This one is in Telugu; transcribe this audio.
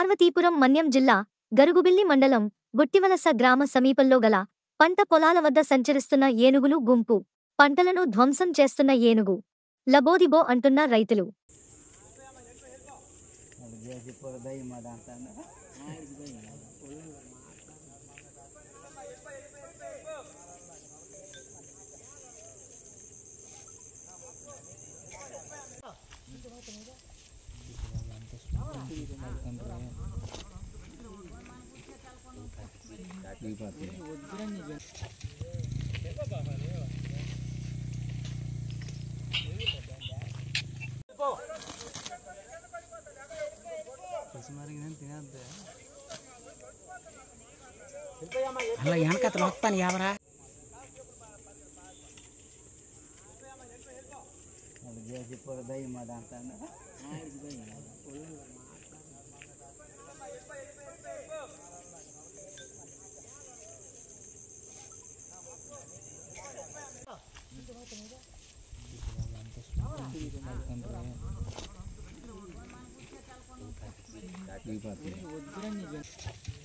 పార్వతీపురం మన్యం జిల్లా గరుగుబిల్లి మండలం గుట్టివలస గ్రామ సమీపంలో గల పంట పొలాల వద్ద సంచరిస్తున్న ఏనుగులు గుంపు పంటలను ధ్వంసం చేస్తున్న ఏనుగు లబోదిబో అంటున్న రైతులు ಅದು ಬೇಸಿ ಪೂರ ದೈ ಮಾಡ ಅಂತ ಅಲ್ಲ ಹೆಣ್ಕತ್ರ ಹೋಗ್ತಾನೆ ಯಾವರ ಅದು ಬೇಸಿ ಪೂರ ದೈ ಮಾಡ ಅಂತ వద్దురా